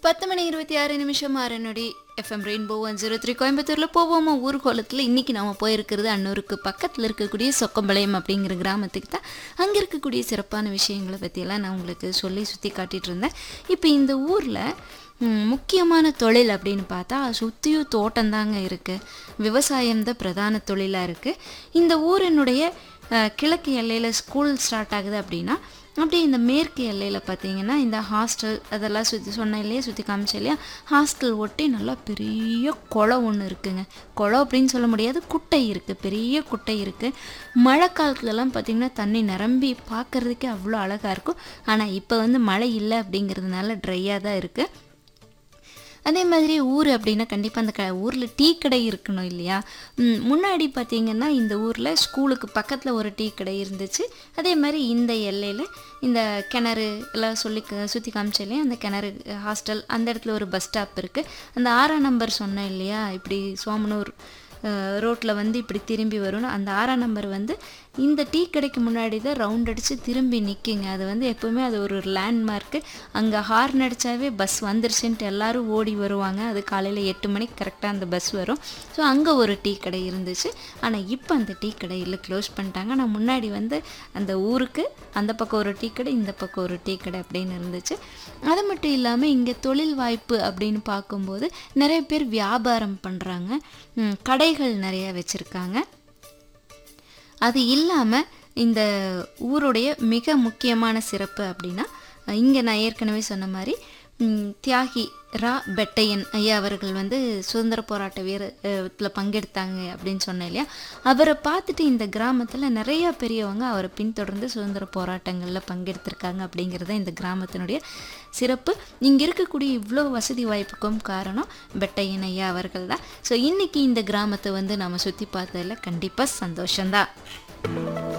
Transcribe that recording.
பத்து மணி இருபத்தி ஆறு நிமிஷம் ஆறு நொடி FM rainbow one zero three கோயம்புத்தூரில் போவோமா ஊர்கோலத்தில் இன்றைக்கி நம்ம போயிருக்கிறது அன்னூருக்கு பக்கத்தில் இருக்கக்கூடிய சொக்கம்பாளையம் அப்படிங்கிற கிராமத்துக்கு தான் அங்கே இருக்கக்கூடிய சிறப்பான விஷயங்களை பற்றியெல்லாம் நான் உங்களுக்கு சொல்லி சுற்றி காட்டிகிட்டு இருந்தேன் இப்போ இந்த ஊரில் முக்கியமான தொழில் அப்படின்னு பார்த்தா சுற்றியும் தோட்டம் தாங்க இருக்குது விவசாயம் தான் பிரதான தொழிலாக இருக்குது இந்த ஊரினுடைய அஹ், கிழக்கு எல்லையில் ஸ்கூல் ஸ்டார்ட் ஆகுது அப்படின்னா அப்படியே இந்த மேற்கு எல்லையில் பார்த்தீங்கன்னா இந்த ஹாஸ்டல் அதெல்லாம் சுற்றி சொன்னேன் இல்லையா சுற்றி காமிச்சேன் இல்லையா ஹாஸ்டல் ஒட்டி நல்லா பெரிய குளம் ஒன்று இருக்குங்க குளம் அப்படின்னு சொல்ல முடியாது குட்டை இருக்குது பெரிய குட்டை இருக்குது மழை காலத்துலலாம் பார்த்திங்கன்னா தண்ணி நிரம்பி பார்க்குறதுக்கே அவ்வளோ அழகாக இருக்கும் ஆனால் இப்போ வந்து மழை இல்லை அப்படிங்கிறதுனால ட்ரையாக தான் இருக்குது அதே மாதிரி ஊர் அப்படின்னா கண்டிப்பாக அந்த க ஊரில் டீ கடை இருக்கணும் இல்லையா ம், முன்னாடி பார்த்தீங்கன்னா இந்த ஊரில் ஸ்கூலுக்கு பக்கத்தில் ஒரு டீ கடை இருந்துச்சு அதே மாதிரி இந்த எல்லையில் இந்த கிணறு எல்லாம் சொல்லி சுற்றி காமிச்சேன் இல்லையா அந்த கிணறு ஹாஸ்டல் அந்த இடத்துல ஒரு பஸ் ஸ்டாப் இருக்குது அந்த ஆறாம் நம்பர் சொன்னேன் இல்லையா இப்படி சோமனூர் ரோட்டில் வந்து இப்படி திரும்பி வரணும் அந்த ஆறாம் நம்பர் வந்து இந்த டீ கடைக்கு முன்னாடி தான் ரவுண்ட் அடித்து திரும்பி நிற்குங்க அது வந்து எப்போவுமே அது ஒரு லேண்ட்மார்க்கு அங்கே ஹார்ன் அடித்தாவே பஸ் வந்துருச்சுன்ட்டு எல்லாரும் ஓடி வருவாங்க அது காலையில் எட்டு மணிக்கு கரெக்டாக அந்த பஸ் வரும் ஸோ அங்கே ஒரு டீ கடை இருந்துச்சு ஆனால் இப்போ அந்த டீ கடை இல்லை க்ளோஸ் பண்ணிட்டாங்க ஆனால் முன்னாடி வந்து அந்த ஊருக்கு அந்த பக்கம் ஒரு டீ கடை இந்த பக்கம் ஒரு டீ கடை அப்படின்னு இருந்துச்சு அது மட்டும் இல்லாமல் இங்கே தொழில் வாய்ப்பு அப்படின்னு பார்க்கும்போது நிறைய பேர் வியாபாரம் பண்ணுறாங்க கடைகள் நிறைய வச்சுருக்காங்க அது இல்லாமல் இந்த ஊருடைய மிக முக்கியமான சிறப்பு அப்படின்னா இங்கே நான் ஏற்கனவே சொன்ன மாதிரி ம், தியாகி ரா பெட்டையன் ஐயா அவர்கள் வந்து சுதந்திர போராட்ட வீரத்தில் பங்கெடுத்தாங்க அப்படின்னு சொன்னேன் இல்லையா அவரை பார்த்துட்டு இந்த கிராமத்தில் நிறைய பெரியவங்க அவரை பின்தொடர்ந்து சுதந்திர போராட்டங்களில் பங்கெடுத்திருக்காங்க அப்படிங்கிறது இந்த கிராமத்தினுடைய சிறப்பு இங்கே இருக்கக்கூடிய இவ்வளோ வசதி வாய்ப்புக்கும் காரணம் பெட்டையன் ஐயா அவர்கள் தான் ஸோ இன்றைக்கி இந்த கிராமத்தை வந்து நம்ம சுற்றி பார்த்ததில் கண்டிப்பாக சந்தோஷம்தான்